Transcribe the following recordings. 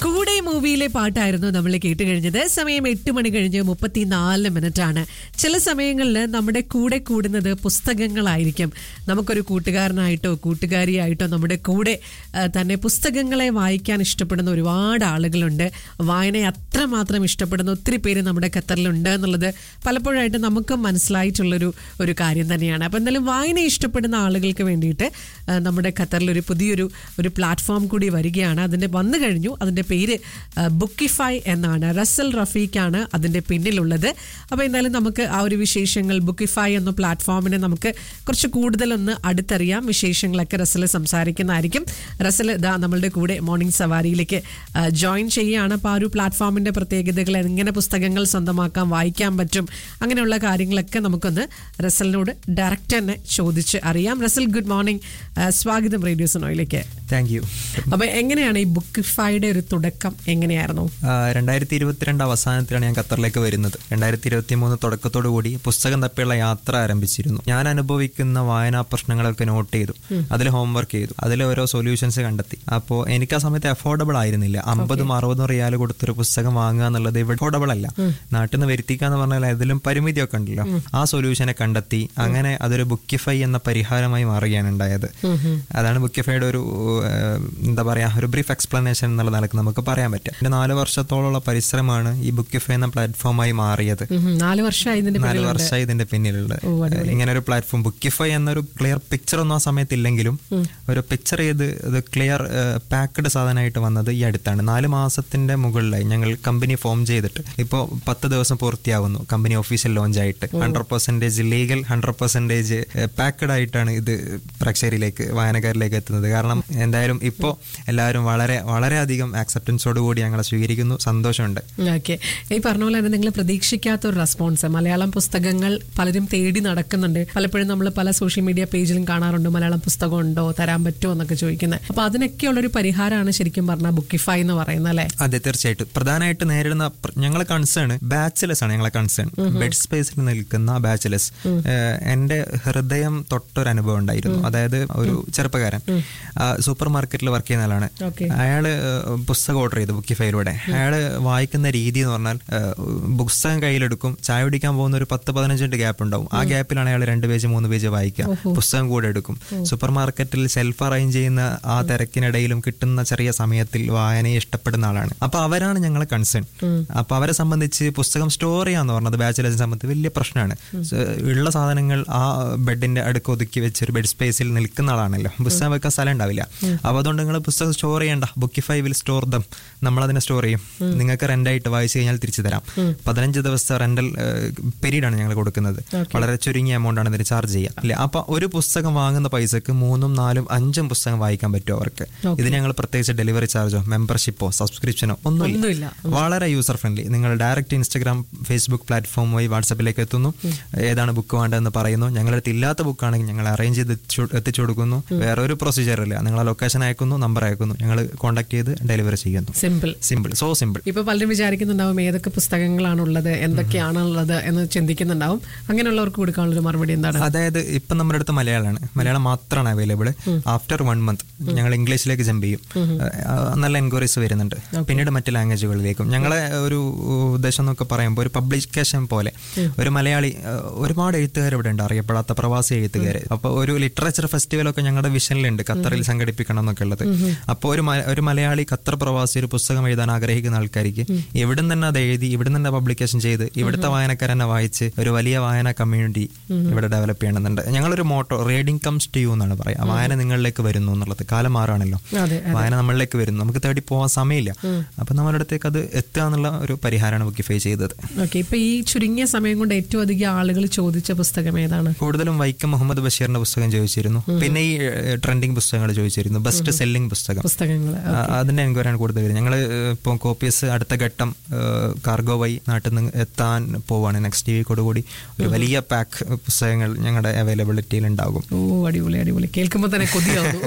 കൂടെ മൂവിയിലെ പാട്ടായിരുന്നു നമ്മൾ കേട്ട് കഴിഞ്ഞത് സമയം എട്ട് മണി കഴിഞ്ഞ് മുപ്പത്തിനാല് മിനിറ്റ് ആണ് ചില സമയങ്ങളിൽ നമ്മുടെ കൂടെ കൂടുന്നത് പുസ്തകങ്ങളായിരിക്കും നമുക്കൊരു കൂട്ടുകാരനായിട്ടോ കൂട്ടുകാരിയായിട്ടോ നമ്മുടെ കൂടെ ആ, തന്നെ പുസ്തകങ്ങളെ വായിക്കാൻ ഇഷ്ടപ്പെടുന്ന ഒരുപാട് ആളുകളുണ്ട് വായനയെ അത്രമാത്രം ഇഷ്ടപ്പെടുന്ന ഒത്തിരി പേര് നമ്മുടെ ഖത്തറിലുണ്ട് എന്നുള്ളത് പലപ്പോഴായിട്ട് നമുക്കും മനസ്സിലായിട്ടുള്ളൊരു ഒരു കാര്യം തന്നെയാണ് അപ്പം എന്തായാലും വായന ഇഷ്ടപ്പെടുന്ന ആളുകൾക്ക് വേണ്ടിയിട്ട് ആ, നമ്മുടെ ഖത്തറിൽ ഒരു പുതിയൊരു ഒരു പ്ലാറ്റ്ഫോം കൂടി വരികയാണ് അതിൻ്റെ വന്നു കഴിഞ്ഞു അതിൻ്റെ പേര് ആ, ബുക്കിഫൈ എന്നാണ് റസൽ റഫീഖാണ് അതിൻ്റെ പിന്നിലുള്ളത് അപ്പോൾ എന്തായാലും നമുക്ക് ആ ഒരു വിശേഷങ്ങൾ ബുക്കിഫൈ എന്ന പ്ലാറ്റ്ഫോമിനെ നമുക്ക് കുറച്ച് കൂടുതലൊന്ന് അടുത്തറിയാം വിശേഷങ്ങളൊക്കെ റസൽ സംസാരിക്കുന്നതായിരിക്കും റസൽ ഇതാ നമ്മളുടെ കൂടെ മോർണിംഗ് സവാരിയിലേക്ക് ആ, ജോയിൻ ചെയ്യുകയാണ് അപ്പോൾ ആ ഒരു പ്ലാറ്റ്ഫോമിൻ്റെ പ്രത്യേകതകൾ എങ്ങനെ പുസ്തകങ്ങൾ സ്വന്തമാക്കാൻ വായിക്കാൻ പറ്റും അങ്ങനെയുള്ള കാര്യങ്ങളൊക്കെ നമുക്കൊന്ന് റസലിനോട് ഡയറക്റ്റ് തന്നെ ചോദിച്ച് അറിയാം റസൽ ഗുഡ് മോർണിംഗ് ആ, സ്വാഗതം റേഡിയോ സോണോയിലേക്ക് താങ്ക് യു അപ്പൊ എങ്ങനെയാണ് ഈ ബുക്കിഫൈയുടെ ഒരു തുടക്കം എങ്ങനെയായിരുന്നു രണ്ടായിരത്തി ഇരുപത്തിരണ്ട് അവസാനത്തിലാണ് ഞാൻ ഖത്തറിലേക്ക് വരുന്നത് രണ്ടായിരത്തി ഇരുപത്തി മൂന്ന് തുടക്കത്തോടു കൂടി പുസ്തകം തപ്പിയുള്ള യാത്ര ആരംഭിച്ചിരുന്നു ഞാൻ അനുഭവിക്കുന്ന വായനാ പ്രശ്നങ്ങളൊക്കെ നോട്ട് ചെയ്തു അതിൽ ഹോംവർക്ക് ചെയ്തു അതിൽ ഓരോ സൊല്യൂഷൻസ് കണ്ടെത്തി അപ്പോൾ എനിക്ക് ആ സമയത്ത് അഫോർഡബിൾ ആയിരുന്നില്ല അമ്പതും അറുപതും റിയാൽ കൊടുത്തൊരു പുസ്തകം വാങ്ങുക എന്നുള്ളത് ഇവിടെ അഫോർഡബിൾ അല്ല നാട്ടിൽ നിന്ന് വരുത്തിക്കുക എന്ന് പറഞ്ഞാൽ അതിലും പരിമിതിയൊക്കെ ഉണ്ടല്ലോ ആ സൊല്യൂഷനെ കണ്ടെത്തി അങ്ങനെ അതൊരു ബുക്കിഫൈ എന്ന പരിഹാരമായി മാറുകയാണ് ഉണ്ടായത് അതാണ് ബുക്കിഫൈയുടെ ഒരു ഏഹ്, എന്താ പറയാ ഒരു ബ്രീഫ് എക്സ്പ്ലനേഷൻ എന്നുള്ള നിലക്ക് നമുക്ക് പറയാൻ പറ്റും എന്റെ നാല് വർഷത്തോളമുള്ള പരിശ്രമമാണ് ഈ ബുക്കിഫൈ എന്ന പ്ലാറ്റ്ഫോമായി മാറിയത് ഉം, നാല് വർഷമായി ഇതിന്റെ നാല് പിന്നിലുണ്ട്. വർഷമായി ഇതിന്റെ പിന്നിലുള്ളത് ഓ, അടിപൊളി. ഇങ്ങനെ ഒരു പ്ലാറ്റ്ഫോം ബുക്കിഫൈ എന്നൊരു ക്ലിയർ പിക്ചർ ഒന്നും ആ സമയത്ത് ഇല്ലെങ്കിലും ഒരു പിക്ചർ ചെയ്ത് ഇത് ക്ലിയർ പാക്ക്ഡ് സാധനമായിട്ട് വന്നത് ഈ അടുത്താണ് നാല് മാസത്തിന്റെ മുകളിലായി ഞങ്ങൾ കമ്പനി ഫോം ചെയ്തിട്ട് ഇപ്പോൾ പത്ത് ദിവസം പൂർത്തിയാവുന്നു കമ്പനി ഒഫീഷ്യൽ ലോഞ്ച് ആയിട്ട് hundred percentage legal hundred percentage packed ആയിട്ടാണ് ഇത് പ്രേക്ഷകരിലേക്ക് വായനക്കാരിലേക്ക് എത്തുന്നത് കാരണം എന്തായാലും ഇപ്പോൾ എല്ലാവരും വളരെ വളരെയധികം ആക്സെപ്റ്റൻസോട് കൂടി ഞങ്ങളെ സ്വീകരിക്കുന്നു സന്തോഷമുണ്ട് ഓക്കെ ഈ പറഞ്ഞ പോലെ തന്നെ നിങ്ങൾ പ്രതീക്ഷിക്കാത്ത ഒരു റെസ്പോൺസ് മലയാളം പുസ്തകങ്ങൾ പലരും തേടി നടക്കുന്നുണ്ട് പലപ്പോഴും നമ്മൾ പല സോഷ്യൽ മീഡിയ പേജിലും കാണാറുണ്ട് മലയാളം പുസ്തകം ഉണ്ടോ തരാൻ പറ്റുമോ എന്നൊക്കെ ചോദിക്കുന്നത് അപ്പൊ അതിനൊക്കെയുള്ള ഒരു പരിഹാരമാണ് ശരിക്കും പറഞ്ഞാൽ ബുക്കിഫൈ എന്ന് പറയുന്നത് അല്ലേ അതെ തീർച്ചയായിട്ടും പ്രധാനമായിട്ട് നേരിടുന്ന പ്ര- ഞങ്ങളെ കൺസേൺ ബാച്ചിലേഴ്സ് ആണ് ഞങ്ങളെ കൺസേൺ ബെഡ് സ്പേസിൽ നിൽക്കുന്ന ബാച്ചിലേഴ്സ് എന്റെ ഹൃദയം തൊട്ടൊരു അനുഭവം ഉണ്ടായിരുന്നു അതായത് ഒരു ചെറുപ്പക്കാരൻ സൂപ്പർ മാർക്കറ്റിൽ വർക്ക് ചെയ്യുന്ന ആളാണ് ഓക്കെ അയാള് ഏഹ്, പുസ്തകം ഓർഡർ ചെയ്തു ബുക്കിഫൈയിലൂടെ അയാള് വായിക്കുന്ന രീതി എന്ന് പറഞ്ഞാൽ ഏഹ്, പുസ്തകം കയ്യിലെടുക്കും ചായ കുടിക്കാൻ പോകുന്ന ഒരു പത്ത് പതിനഞ്ച് മിനിറ്റ് ഗ്യാപ്പ് ഉണ്ടാവും ആ ഗ്യാപ്പിലാണ് അയാൾ രണ്ട് പേജ് മൂന്ന് പേജ് വായിക്കുക പുസ്തകം കൂടെ എടുക്കും സൂപ്പർ മാർക്കറ്റിൽ സെൽഫ് അറേഞ്ച് ചെയ്യുന്ന ആ തിരക്കിനിടയിലും കിട്ടുന്ന ചെറിയ സമയത്തിൽ വായനയെ ഇഷ്ടപ്പെടുന്ന ആളാണ് അപ്പൊ അവരാണ് ഞങ്ങളെ കൺസേൺ അപ്പൊ അവരെ സംബന്ധിച്ച് പുസ്തകം സ്റ്റോർ ചെയ്യാന്ന് പറഞ്ഞത് ബാച്ചിലേഴ്സിനെ സംബന്ധിച്ച് വലിയ പ്രശ്നമാണ് സ- ഉള്ള സാധനങ്ങൾ ആ ബെഡിന്റെ അടുക്ക് ഒതുക്കി വെച്ച് ഒരു ബെഡ് സ്പേസിൽ നിൽക്കുന്ന ആളാണല്ലോ പുസ്തകം വെക്കാൻ സ്ഥലം ഉണ്ടാവില്ല അപ്പൊ അതുകൊണ്ട് നിങ്ങൾ പുസ്തകം സ്റ്റോർ ചെയ്യണ്ട ബുക്കിഫൈ വിൽ സ്റ്റോർ ദം നമ്മൾ അതിനെ സ്റ്റോർ ചെയ്യും നിങ്ങൾക്ക് റെന്റായിട്ട് വായിച്ചു കഴിഞ്ഞാൽ തിരിച്ചു തരാം പതിനഞ്ച് ദിവസത്തെ റെന്റൽ പീരീഡ് ആണ് ഞങ്ങൾ കൊടുക്കുന്നത് വളരെ ചുരുങ്ങിയ എമൗണ്ട് ആണ് ഇതിന് ചാർജ് ചെയ്യുക അല്ലേ അപ്പൊ ഒരു പുസ്തകം വാങ്ങുന്ന പൈസക്ക് മൂന്നും നാലും അഞ്ചും പുസ്തകം വായിക്കാൻ പറ്റും അവർക്ക് ഇത് ഞങ്ങൾ പ്രത്യേകിച്ച് ഡെലിവറി ചാർജോ മെമ്പർഷിപ്പോ സബ്സ്ക്രിപ്ഷനോ ഒന്നുമില്ല ഒന്നുമില്ല വളരെ യൂസർ ഫ്രണ്ട്ലി നിങ്ങൾ ഡയറക്റ്റ് ഇൻസ്റ്റാഗ്രാം ഫേസ്ബുക്ക് പ്ലാറ്റ്ഫോം വഴി വാട്സപ്പിലേക്ക് എത്തുന്നു ഏതാണ് ബുക്ക് വേണ്ടതെന്ന് പറയുന്നു ഞങ്ങളുടെ അടുത്ത് ഇല്ലാത്ത ബുക്കാണെങ്കിൽ ഞങ്ങൾ അറേഞ്ച് ചെയ്ത് എത്തിച്ചു- എത്തിച്ചു കൊടുക്കുന്നു വേറെ ഒരു പ്രൊസീജിയർ ഇല്ല നിങ്ങൾ ലൊക്കേഷൻ അയക്കുന്നു നമ്പർ അയക്കുന്നു ഞങ്ങൾ കോൺടാക്ട് ചെയ്ത് ഡെലിവറി ചെയ്യുന്നു സിമ്പിൾ സിമ്പിൾ സോ സിമ്പിൾ ഇപ്പൊ പലരും വിചാരിക്കുന്നുണ്ടാവും ഏതൊക്കെ പുസ്തകങ്ങളാണുള്ളത് എന്തൊക്കെയാണുള്ളത് എന്ന് ചിന്തിക്കുന്നുണ്ടാവും അങ്ങനെയുള്ളവർക്ക് കൊടുക്കാനുള്ള ഒരു മറുപടി എന്താണ് അതായത് ഇപ്പം നമ്മുടെ അടുത്ത് മലയാളമാണ് മലയാളം മാത്രമാണ് അവൈലബിൾ ആഫ്റ്റർ വൺ മന്ത് ഞങ്ങൾ ഇംഗ്ലീഷിലേക്ക് ജമ്പ് ചെയ്യും ആ, നല്ല എൻക്വയറീസ് വരുന്നുണ്ട് പിന്നീട് മറ്റ് ലാംഗ്വേജുകളിലേക്കും ഞങ്ങളെ ഒരു ഉദ്ദേശം എന്നൊക്കെ പറയുമ്പോൾ ഒരു പബ്ലിക്കേഷൻ പോലെ ഒരു മലയാളി ആ, ഒരുപാട് എഴുത്തുകാർ ഇവിടെ ഉണ്ട് അറിയപ്പെടാത്ത പ്രവാസി എഴുത്തുകാർ അപ്പോൾ ഒരു ലിറ്ററേച്ചർ ഫെസ്റ്റിവൽ ഒക്കെ ഞങ്ങളുടെ വിഷനിലുണ്ട് ഖത്തറിൽ സംഘടിപ്പിക്കണം എന്നൊക്കെ ഉള്ളത് അപ്പോൾ ഒരു മ- ഒരു മലയാളി ഖത്തർ പ്രവാസി ഒരു പുസ്തകം എഴുതാൻ ആഗ്രഹിക്കുന്ന ആൾക്കാർക്ക് ഇവിടെ തന്നെ അത് എഴുതി ഇവിടെ തന്നെ പബ്ലിക്കേഷൻ ചെയ്ത് ഇവിടുത്തെ വായനക്കാരനെ വായിച്ച് ഒരു വലിയ വായന കമ്മ്യൂണിറ്റി ഇവിടെ ഡെവലപ്പ് ചെയ്യണമെന്നുണ്ട് ഞങ്ങളൊരു motto reading comes to you എന്നാണ് പറയാം വായന നിങ്ങളിലേക്ക് വരുന്നു എന്നുള്ളത് കാലം മാറാണല്ലോ അതെ വായന നമ്മളിലേക്ക് വരുന്നു നമുക്ക് തേടി പോകാൻ സമയമില്ല അപ്പൊ നമ്മുടെ അടുത്തേക്ക് അത് എത്തുക എന്നുള്ള ഒരു പരിഹാരമാണ് ബുക്കിഫൈ ചെയ്തത് ഓക്കെ ഇപ്പൊ ഈ ചുരുങ്ങിയ സമയം കൊണ്ട് ഏറ്റവും അധികം ആളുകൾ ചോദിച്ച പുസ്തകം ഏതാണ് കൂടുതലും വൈക്കം മുഹമ്മദ് ബഷീറിന്റെ പുസ്തകം ചോദിച്ചിരുന്നു പിന്നെ ഈ ട്രെൻഡിങ് പുസ്തകങ്ങൾ ചോദിച്ചിരുന്നു ബെസ്റ്റ് സെല്ലിംഗ് പുസ്തകം പുസ്തകങ്ങൾ ആ, അതിന്റെ എൻക്വയറിയാണ് കൂടുതൽ വരുന്നത് ഞങ്ങൾ ഇപ്പോൾ കോപ്പീസ് അടുത്ത ഘട്ടം കാർഗോ വഴി നാട്ടിൽ നിന്ന് എത്താൻ പോവാണ് നെക്സ്റ്റ് വീക്കോട് കൂടി ഒരു വലിയ പാക്ക് പുസ്തകങ്ങൾ ഞങ്ങളുടെ അവൈലബിലിറ്റിയിൽ ഉണ്ടാകും ഓ അടിപൊളി അടിപൊളി കേൾക്കുമ്പോൾ തന്നെ കൊതിയാവുന്നു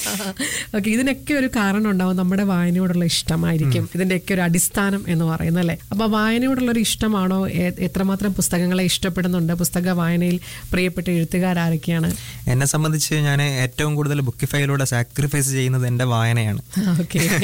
ഓക്കെ ഇതിനൊക്കെ ഒരു കാരണം ഉണ്ടാവും നമ്മുടെ വായനയോടുള്ള ഇഷ്ടമായിരിക്കും ഇതിന്റെയൊക്കെ ഒരു അടിസ്ഥാനം എന്ന് പറയുന്നത് അല്ലേ അപ്പൊ വായനയോടുള്ള ഒരു ഇഷ്ടമാണോ എ- എത്രമാത്രം പുസ്തകങ്ങളെ ഇഷ്ടപ്പെടുന്നുണ്ട് പുസ്തക വായനയിൽ പ്രിയപ്പെട്ട എഴുത്തുകാരൊക്കെയാണ് എന്നെ സംബന്ധിച്ച് ഞാൻ ഏറ്റവും കൂടുതൽ ബുക്കിഫൈയിലൂടെ സാക്രിഫൈസ് ചെയ്യുന്നത് എൻ്റെ വായനയാണ് ഓക്കെ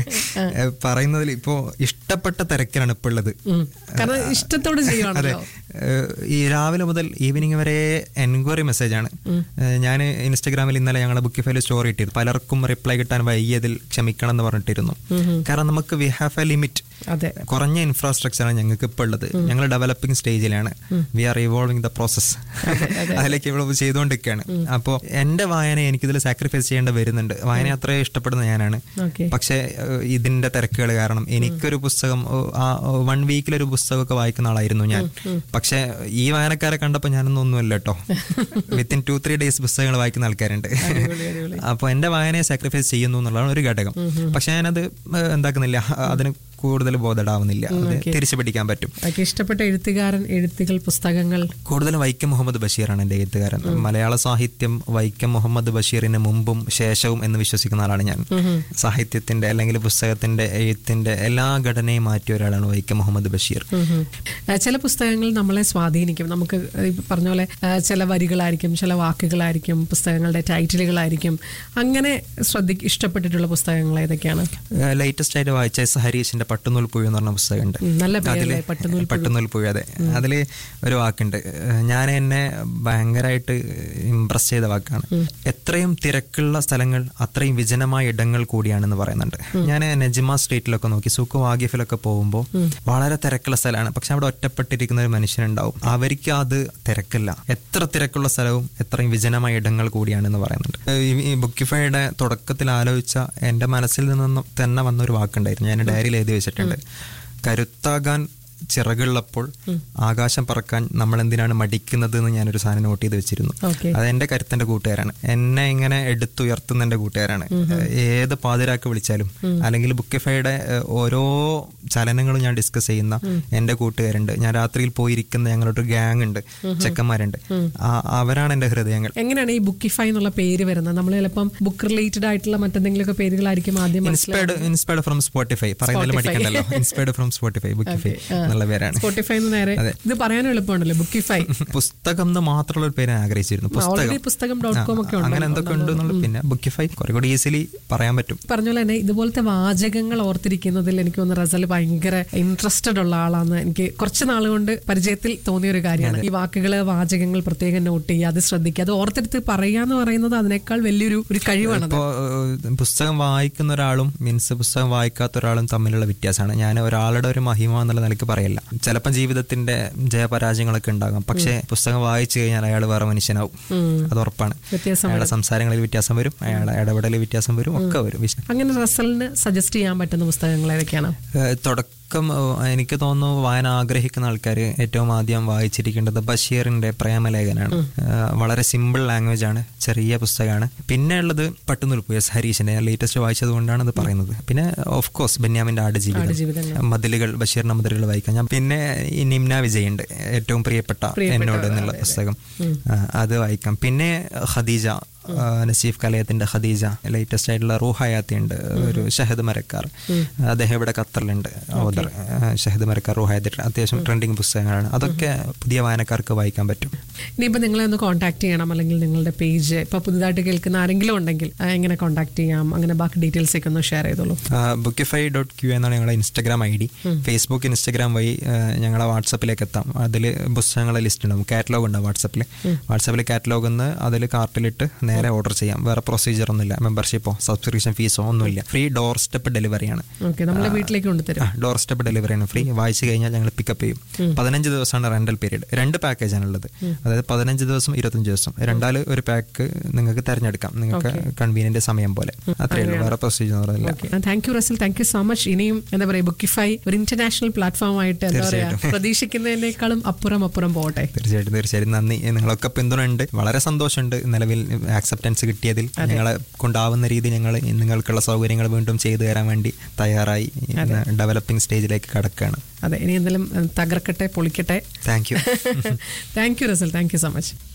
ഏ, പറയുന്നതിൽ ഇപ്പോ ഇഷ്ടപ്പെട്ട തിരക്കിലാണ് ഇപ്പൊ ഉള്ളത് ഉം. കാരണം ഇഷ്ടത്തോടെ അതെ ചെയ്യുവാണല്ലോ ഏഹ് ഈ രാവിലെ മുതൽ ഈവനിങ് വരെ എൻക്വയറി മെസ്സേജ് ആണ് ഞാൻ ഇൻസ്റ്റാഗ്രാമിൽ ഇന്നലെ ഞങ്ങളുടെ ബുക്ക് ഫയൽ സ്റ്റോറി ഇട്ടിരുന്നു പലർക്കും റിപ്ലൈ കിട്ടാൻ വൈകിയതിൽ ക്ഷമിക്കണം എന്ന് പറഞ്ഞിട്ടിരുന്നു കാരണം നമുക്ക് വി ഹാവ് എ ലിമിറ്റ് അതെ കുറഞ്ഞ ഇൻഫ്രാസ്ട്രക്ചറാണ് ഞങ്ങൾക്ക് ഇപ്പോൾ ഉള്ളത് ഞങ്ങൾ ഡെവലപ്പിംഗ് സ്റ്റേജിലാണ് we are evolving the process അതിലേക്ക് ഇവിടെ ചെയ്തുകൊണ്ടിരിക്കുകയാണ് അപ്പോൾ എൻ്റെ വായന എനിക്കിതിൽ സാക്രിഫൈസ് ചെയ്യേണ്ടി വരുന്നുണ്ട് വായന അത്രയും ഇഷ്ടപ്പെടുന്ന ഞാനാണ് ഓക്കെ പക്ഷേ ഏഹ്, ഇതിന്റെ തിരക്കുകൾ കാരണം എനിക്കൊരു പുസ്തകം വൺ വീക്കിലൊരു പുസ്തകമൊക്കെ വായിക്കുന്ന ആളായിരുന്നു ഞാൻ പക്ഷേ ഈ വായനക്കാരെ കണ്ടപ്പോൾ ഞാനൊന്നും ഒന്നുമല്ല കേട്ടോ വിത്തിൻ ടു ത്രീ ഡേയ്സ് പുസ്തകങ്ങൾ വായിക്കുന്ന ആൾക്കാരുണ്ട് അപ്പോൾ എൻ്റെ വായനയെ സാക്രിഫൈസ് ചെയ്യുന്നു എന്നുള്ളതാണ് ഒരു ഘടകം പക്ഷെ ഞാനത് ഏഹ്, എന്താക്കുന്നില്ല അതിന് കൂടുതൽ ബോധടാവുന്നില്ല അത് തിരിച്ചു പിടിക്കാൻ പറ്റും ഓക്കെ ഇഷ്ടപ്പെട്ട എഴുത്തുകാരൻ എഴുത്തുകൾ പുസ്തകങ്ങൾ കൂടുതലും വൈക്കം മുഹമ്മദ് ബഷീറാണ് എൻ്റെ എഴുത്തുകാരൻ മലയാള സാഹിത്യം വൈക്കം മുഹമ്മദ് ബഷീറിന് മുമ്പും ശേഷവും എന്ന് വിശ്വസിക്കുന്ന ആളാണ് ഞാൻ സാഹിത്യത്തിന്റെ അല്ലെങ്കിൽ പുസ്തകത്തിന്റെ എഴുത്തിന്റെ എല്ലാ ഘടനയും മാറ്റിയ ഒരാളാണ് വൈക്കം മുഹമ്മദ് ബഷീർ ഉം ഉം. ആ, ചില പുസ്തകങ്ങൾ നമ്മളെ സ്വാധീനിക്കും നമുക്ക് ഈ പറഞ്ഞ പോലെ ആ, ചില വരികളായിരിക്കും ചില വാക്കുകളായിരിക്കും പുസ്തകങ്ങളുടെ ടൈറ്റിലുകളായിരിക്കും അങ്ങനെ ശ്രദ്ധി ഇഷ്ടപ്പെട്ടിട്ടുള്ള പുസ്തകങ്ങൾ ഏതൊക്കെയാണ് ലേറ്റസ്റ്റ് ആയിട്ട് വായിച്ച എസ് ഹരീഷിന്റെ പട്ടുനൂൽ പുഴു എന്ന് പറഞ്ഞ പുസ്തകമുണ്ട് ഉം, നല്ല പേരല്ലേ അതില് പട്ടുനൂൽ പട്ടുനൂൽ പുഴു അതെ അതില് ഒരു വാക്കുണ്ട് ഞാൻ എന്നെ ഭയങ്കരമായിട്ട് ഇംപ്രസ് ചെയ്ത വാക്കാണ് എത്രയും തിരക്കുള്ള സ്ഥലങ്ങൾ അത്രയും വിജനമായ ഇടങ്ങൾ കൂടിയാണെന്ന് പറയുന്നുണ്ട് ഞാൻ നെജിമ സ്ട്രീറ്റിലൊക്കെ നോക്കി സൂക്കു വാഗിഫിലൊക്കെ പോകുമ്പോൾ വളരെ തിരക്കുള്ള സ്ഥലമാണ് പക്ഷെ അവിടെ ഒറ്റപ്പെട്ടിരിക്കുന്ന ഒരു മനുഷ്യനുണ്ടാവും അവർക്ക് അത് തിരക്കില്ല എത്ര തിരക്കുള്ള സ്ഥലവും എത്രയും വിജനമായ ഇടങ്ങൾ കൂടിയാണെന്ന് പറയുന്നുണ്ട് ഈ- ഈ ബുക്കിഫൈയുടെ തുടക്കത്തിൽ ആലോചിച്ച എൻ്റെ മനസ്സിൽ നിന്നും തന്നെ വന്ന ഒരു വാക്കുണ്ടായിരുന്നു ഞാൻ ഡയറിയിൽ എഴുതി വെച്ചിട്ടുണ്ട് കരുത്താകാൻ ചിറകുള്ളപ്പോൾ ആകാശം പറക്കാൻ നമ്മൾ എന്തിനാണ് മടിക്കുന്നത് എന്ന് ഞാനൊരു സാധനം നോട്ട് ചെയ്ത് വെച്ചിരുന്നു ഓക്കെ അത് എന്റെ കരുത്തിന്റെ കൂട്ടുകാരാണ് എന്നെ ഇങ്ങനെ എടുത്തുയർത്തുന്ന എന്റെ കൂട്ടുകാരാണ് ഏത് പാതിരാക്ക് വിളിച്ചാലും അല്ലെങ്കിൽ ബുക്കിഫൈയുടെ ഏഹ്, ഓരോ ചലനങ്ങളും ഞാൻ ഡിസ്കസ് ചെയ്യുന്ന എന്റെ കൂട്ടുകാരുണ്ട് ഞാൻ രാത്രിയിൽ പോയിരിക്കുന്ന ഞങ്ങളൊരു ഗ്യാങ് ഉണ്ട് ചെക്കന്മാരുണ്ട് ആ- അവരാണ് എന്റെ ഹൃദയങ്ങൾ എങ്ങനെയാണ് ഈ ബുക്കിഫൈ എന്നുള്ള പേര് വരുന്നത് നമ്മൾ ചിലപ്പം ബുക്ക് റിലേറ്റഡ് ആയിട്ടുള്ള മറ്റെന്തെങ്കിലുമൊക്കെ പേരുകളായിരിക്കും ആദ്യം ഇൻസ്പയർഡ് ഇൻസ്പയർഡ് ഫ്രം സ്പോട്ടിഫൈ പറയുന്നതിൽ മടിക്കണ്ടല്ലോ ഇൻസ്പയർഡ് ഫ്രം സ്പോട്ടിഫൈ ബുക്കിഫൈ എന്നുള്ള പേരാണ് സ്പോട്ടിഫൈ എന്ന് നേരെ ഇത് പറയാനും എളുപ്പമുണ്ടല്ലോ ബുക്കിഫൈ പുസ്തകം എന്ന് മാത്രമുള്ള ഒരു പേര് ഞാൻ ആഗ്രഹിച്ചിരുന്നു ഓൾറെഡി പുസ്തകം പുസ്തകം ഡോട്ട് കോം ഒക്കെ അങ്ങനെ ഉണ്ട് എന്തൊക്കെ ഉണ്ട് എന്നുള്ളത് പിന്നെ ബുക്കിഫൈ കുറെ കൂടി ഈസിലി പറയാൻ പറ്റും പറഞ്ഞ പോലെ തന്നെ ഇതുപോലത്തെ വാചകങ്ങൾ ഓർത്തിരിക്കുന്നതിൽ എനിക്ക് തോന്നുന്നു റസൽ ഭയങ്കര ഇൻട്രസ്റ്റഡ് ഉള്ള ആളാണ് എനിക്ക് കുറച്ച് നാൾ കൊണ്ട് പരിചയത്തിൽ തോന്നിയ ഒരു കാര്യമാണ് ഈ വാക്കുകൾ വാചകങ്ങൾ പ്രത്യേകം നോട്ട് ചെയ്യുക അത് ശ്രദ്ധിക്കുക അത് ഓർത്തെടുത്ത് പറയാന്ന് പറയുന്നത് അതിനേക്കാൾ വലിയൊരു ഒരു കഴിവാണ് ഇപ്പോ ഏഹ്, പുസ്തകം വായിക്കുന്ന ഒരാളും മീൻസ് പുസ്തകം വായിക്കാത്ത ഒരാളും തമ്മിലുള്ള വ്യത്യാസമാണ് ഞാൻ ഒരാളുടെ ഒരു മഹിമ എന്നുള്ള നിലയ്ക്ക് പറയല്ല ചിലപ്പോൾ ജീവിതത്തിന്റെ ജയപരാജയങ്ങളൊക്കെ ഉണ്ടാകാം പക്ഷേ പുസ്തകം വായിച്ചു കഴിഞ്ഞാൽ അയാൾ വേറെ മനുഷ്യനാവും അത് ഉറപ്പാണ് വ്യത്യാസം അയാളുടെ സംസാരങ്ങളിൽ വ്യത്യാസം വരും അയാളുടെ ഇടപെടലിൽ വ്യത്യാസം വരും ഒക്കെ വരും വിശ- അങ്ങനെ റസലിന് സജസ്റ്റ് ചെയ്യാൻ പറ്റുന്ന പുസ്തകങ്ങൾ ഏതൊക്കെയാണ് ഏഹ് തുടക്കം ഏഹ് എനിക്ക് തോന്നുന്നു വായന ആഗ്രഹിക്കുന്ന ആൾക്കാർ ഏറ്റവും ആദ്യം വായിച്ചിരിക്കേണ്ടത് ബഷീറിന്റെ പ്രേമലേഖനാണ് ഏഹ് വളരെ സിമ്പിൾ ലാംഗ്വേജ് ആണ് ചെറിയ പുസ്തകമാണ് പിന്നെ ഉള്ളത് പട്ടുനുൽപ്പ് എസ് ഹരീഷിന്റെ ലേറ്റസ്റ്റ് വായിച്ചത് കൊണ്ടാണ് ഇത് പറയുന്നത് പിന്നെ ഓഫ് കോഴ്സ് ബെന്യാമിന്റെ ആടുജീവിതം ആടുജീവിതങ്ങൾ. മതിലുകൾ ബഷീറിന്റെ മതിലുകൾ വായിക്കാം ഞാൻ പിന്നെ ഈ നിംന വിജയുണ്ട് ഏറ്റവും പ്രിയപ്പെട്ട എന്നോട് എന്നുള്ള പുസ്തകം ആ, അത് വായിക്കാം പിന്നെ ഖദീജ ആ, നസീഫ് കലയത്തിന്റെ ഖദീജ ലേറ്റസ്റ്റ് ആയിട്ടുള്ള റൂഹയാത്തി ഉണ്ട് ഒരു ഷഹദ് മരക്കാർ അദ്ദേഹം ഇവിടെ ഖത്തറിലുണ്ട് ഓദർ ഷഹദ് മരക്കാർ റൂഹയാത്തി അത്യാവശ്യം ട്രെൻഡിങ് പുസ്തകങ്ങളാണ് അതൊക്കെ പുതിയ വായനക്കാർക്ക് വായിക്കാൻ പറ്റും ഇനിയിപ്പോൾ നിങ്ങളെ ഒന്ന് കോൺടാക്ട് ചെയ്യണം അല്ലെങ്കിൽ നിങ്ങളുടെ പേജ് ഇപ്പോൾ പുതുതായിട്ട് കേൾക്കുന്ന ആരെങ്കിലും ഉണ്ടെങ്കിൽ ആ, എങ്ങനെ കോൺടാക്ട് ചെയ്യാം അങ്ങനെ ബാക്കി ഡീറ്റെയിൽസ് ഒക്കെ ഒന്ന് ഷെയർ ചെയ്തോളൂ ബുക്കിഫൈ ഡോട്ട് ക്യു എന്നാണ് ഞങ്ങളുടെ Instagram I D Facebook Instagram വഴി ആ, ഞങ്ങളെ വാട്സപ്പിലേക്ക് എത്താം അതിൽ പുസ്തകങ്ങളെ ലിസ്റ്റ് ഉണ്ടാവും കാറ്റലോഗ് ഉണ്ടാവും വാട്സപ്പിൽ വാട്സപ്പിൽ കാറ്റലോഗ് ഒന്ന് അതിൽ കാർട്ടിലിട്ട് നേരെ ഓർഡർ ചെയ്യാം വേറെ പ്രൊസീജിയർ ഒന്നുമില്ല മെമ്പർഷിപ്പോ സബ്സ്ക്രിപ്ഷൻ ഫീസോ ഒന്നുമില്ല ഫ്രീ ഡോർ സ്റ്റെപ്പ് ഡെലിവറിയാണ് ഓക്കെ നമ്മളെ വീട്ടിലേക്ക് കൊണ്ടുതരും ഡോർ സ്റ്റെപ്പ് ഡെലിവറിയാണ് ഫ്രീ വായിച്ചു കഴിഞ്ഞാൽ ഞങ്ങൾ പിക്കപ്പ് ചെയ്യും പതിനഞ്ച് ദിവസമാണ് റെന്റൽ പീരീഡ് രണ്ട് പാക്കേജാണ് ഉള്ളത് അതായത് പതിനഞ്ച് ദിവസം ഇരുപത്തഞ്ച് ദിവസം രണ്ടാല് ഒരു പാക്ക് നിങ്ങൾക്ക് തിരഞ്ഞെടുക്കാം നിങ്ങൾക്ക് കൺവീനിയന്റ് സമയം പോലെ അത്രയേ ഉള്ളൂ വേറെ പ്രൊസീജിയർ ഇല്ല okay thank you Russell thank you so much ഇനിയും എന്താ പറയുക ബുക്കിഫൈ ഒരു ഇന്റർനാഷണൽ പ്ലാറ്റ്ഫോം ആയിട്ട് എന്താ പറയാ പ്രതീക്ഷിക്കുന്നതിനേക്കാളും അപ്പുറം അപ്പുറം പോകട്ടെ തീർച്ചയായിട്ടും തീർച്ചയായിട്ടും നന്ദി നിങ്ങളൊക്കെ പിന്തുണ ഉണ്ട് വളരെ സന്തോഷമുണ്ട് നിലവിൽ ആക്സെപ്റ്റൻസ് കിട്ടിയതിൽ ഞങ്ങളെ കൊണ്ടാവുന്ന രീതി ഞങ്ങൾ നിങ്ങൾക്കുള്ള സൗകര്യങ്ങൾ വീണ്ടും ചെയ്തു തരാൻ വേണ്ടി തയ്യാറായി ഡെവലപ്പിംഗ് സ്റ്റേജിലേക്ക് കടക്കുകയാണ് അതെ ഇനി എന്തെങ്കിലും ഏഹ്, തകർക്കട്ടെ പൊളിക്കട്ടെ thank you thank you Russell thank you so much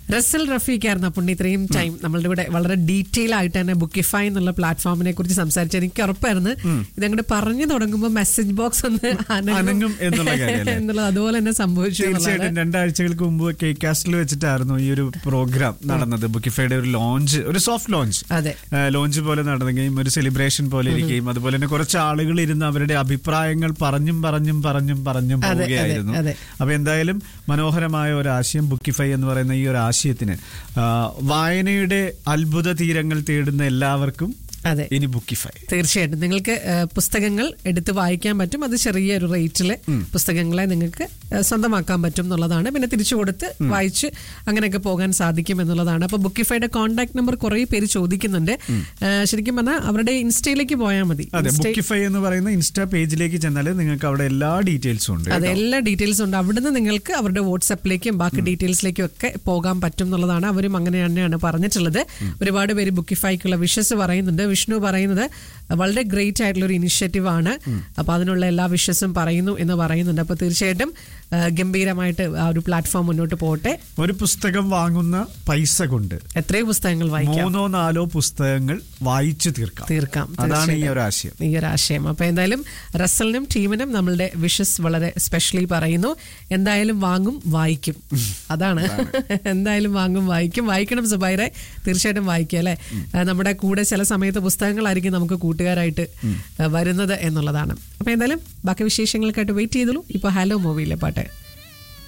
Russell റഫീഖായിരുന്നു അപ്പോൾ ഇത്രയും ടൈം നമ്മളുടെ ഇവിടെ വളരെ ഡീറ്റെയിൽ ആയിട്ട് തന്നെ ബുക്കിഫൈ എന്നുള്ള പ്ലാറ്റ്ഫോമിനെ കുറിച്ച് സംസാരിച്ചു എനിക്ക് ഉറപ്പായിരുന്നു ഇതങ്ങോട്ട് പറഞ്ഞു തുടങ്ങുമ്പോൾ മെസ്സേജ് ബോക്സ് ഒന്ന് അനങ്ങും എന്നുള്ള കാര്യമല്ലേ? എന്നുള്ളത് അതുപോലെ തന്നെ സംഭവിച്ചു എന്നുള്ളതാണ്. തീർച്ചയായിട്ടും രണ്ടാഴ്ചകൾക്ക് മുമ്പ് കെ കാസ്റ്റിൽ വെച്ചിട്ടായിരുന്നു ഈ ഒരു പ്രോഗ്രാം നടന്നത് ബുക്കിഫൈയുടെ ഒരു ലോഞ്ച് ഒരു സോഫ്റ്റ് ലോഞ്ച് അതെ ലോഞ്ച് പോലെ നടന്നുകയും ഒരു സെലിബ്രേഷൻ പോലെ ഇരിക്കുകയും അതുപോലെ തന്നെ കുറച്ച് ആളുകൾ ഇരുന്ന് അവരുടെ അഭിപ്രായങ്ങൾ പറഞ്ഞും പറഞ്ഞും പറഞ്ഞും പറഞ്ഞും അതെ, പോവുകയായിരുന്നു അതെ. അപ്പൊ എന്തായാലും മനോഹരമായ ഒരു ആശയം ബുക്കിഫൈ എന്ന് പറയുന്ന ഈ ഒരു ആശയത്തിന് ആ, വായനയുടെ അത്ഭുത തീരങ്ങൾ തേടുന്ന എല്ലാവർക്കും അതെ ഇനി ബുക്കിഫൈ തീർച്ചയായിട്ടും നിങ്ങൾക്ക് ഏഹ്, പുസ്തകങ്ങൾ എടുത്ത് വായിക്കാൻ പറ്റും അത് ചെറിയൊരു റേറ്റിൽ പുസ്തകങ്ങളെ നിങ്ങൾക്ക് ഏഹ്, സ്വന്തമാക്കാൻ പറ്റും എന്നുള്ളതാണ് പിന്നെ തിരിച്ചു കൊടുത്ത് വായിച്ച് അങ്ങനെയൊക്കെ പോകാൻ സാധിക്കും എന്നുള്ളതാണ് അപ്പൊ ബുക്കിഫൈയുടെ കോൺടാക്ട് നമ്പർ കുറെ പേര് ചോദിക്കുന്നുണ്ട് ഏഹ്, ശരിക്കും പറഞ്ഞാൽ അവരുടെ ഇൻസ്റ്റയിലേക്ക് പോയാൽ മതി അതെ ഇൻസ്റ്റ- ബുക്കിഫൈ എന്ന് പറയുന്ന ഇൻസ്റ്റാ പേജിലേക്ക് ചെന്നാൽ നിങ്ങൾക്ക് അവിടെ എല്ലാ ഡീറ്റെയിൽസും ഉണ്ട് അതെ എല്ലാ ഡീറ്റെയിൽസും ഉണ്ട് അവിടുന്ന് നിങ്ങൾക്ക് അവരുടെ വാട്സപ്പിലേക്കും ബാക്കി ഡീറ്റെയിൽസിലേക്കും ഒക്കെ പോകാൻ പറ്റും എന്നുള്ളതാണ് അവരും അങ്ങനെ തന്നെയാണ് പറഞ്ഞിട്ടുള്ളത് ഒരുപാട് പേര് ബുക്കിഫൈക്കുള്ള വിഷസ് പറയുന്നുണ്ട് വിഷ്ണു പറയുന്നത് വളരെ ഗ്രേറ്റ് ആയിട്ടുള്ള ഒരു ഇനിഷ്യേറ്റീവ് ആണ് അപ്പൊ അതിനുള്ള എല്ലാ വിഷസും പറയുന്നു എന്ന് പറയുന്നുണ്ട് അപ്പൊ തീർച്ചയായിട്ടും ആ, ഗംഭീരമായിട്ട് ആ ഒരു പ്ലാറ്റ്ഫോം മുന്നോട്ട് പോകട്ടെ ഒരു പുസ്തകം വാങ്ങുന്ന പൈസ കൊണ്ട് എത്രയോ പുസ്തകങ്ങൾ വായിക്കാം മൂന്നോ നാലോ പുസ്തകങ്ങൾ വായിച്ചു തീർക്കാം തീർക്കാം അതാണ് ഈ തീർച്ചയായിട്ടും. ഒരു ആശയം ഈ ഒരു ആശയം അപ്പൊ എന്തായാലും റസലിനും ടീമിനും നമ്മളുടെ വിഷസ് വളരെ സ്പെഷ്യലി പറയുന്നു എന്തായാലും വാങ്ങും വായിക്കും അതാണ് എന്തായാലും വാങ്ങും വായിക്കും വായിക്കണം സുബൈറെ തീർച്ചയായിട്ടും വായിക്കുക അല്ലെ ആ, നമ്മുടെ കൂടെ ചില സമയത്ത് പുസ്തകങ്ങളായിരിക്കും നമുക്ക് കൂട്ടുകാരായിട്ട് ആ, വരുന്നത് എന്നുള്ളതാണ് അപ്പൊ എന്തായാലും ബാക്കി വിശേഷങ്ങൾക്കായിട്ട് വെയിറ്റ് ചെയ്തോളൂ ഇപ്പൊ ഹലോ മൂവിയിലെ പാട്ട്